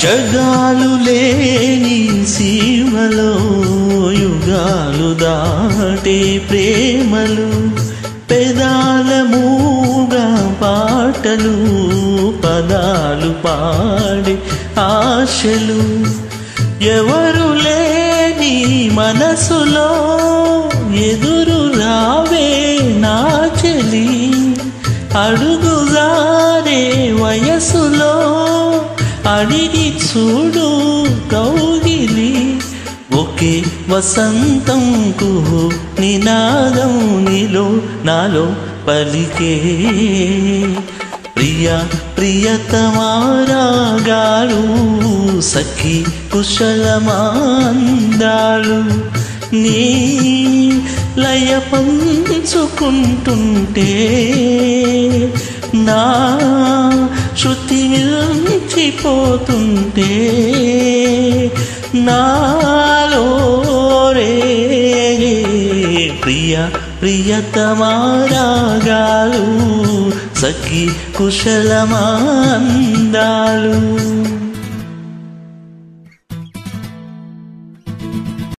జగాలు లేని సీమలో యుగాలు దాటే ప్రేమలు పెదాల మూగా పాటలు పదాలు పాడే ఆశలు ఎవరు లేని మనసులో ఎదురు రావే నా చెలి అడుగుగారే వయసులో అడిగి చూడు కౌగిలి ఒకే వసంతం కుహు నినాదం నీలో నాలో పలికే ప్రియ ప్రియతమారాగాలు సఖి కుశలమాందాలు నీ లయ పంచుకుంటుంటే నా శృతి మించిపోతుంటే నాలో రే ప్రియ ప్రియతమారాగాలు సఖి కుశలమాందాలు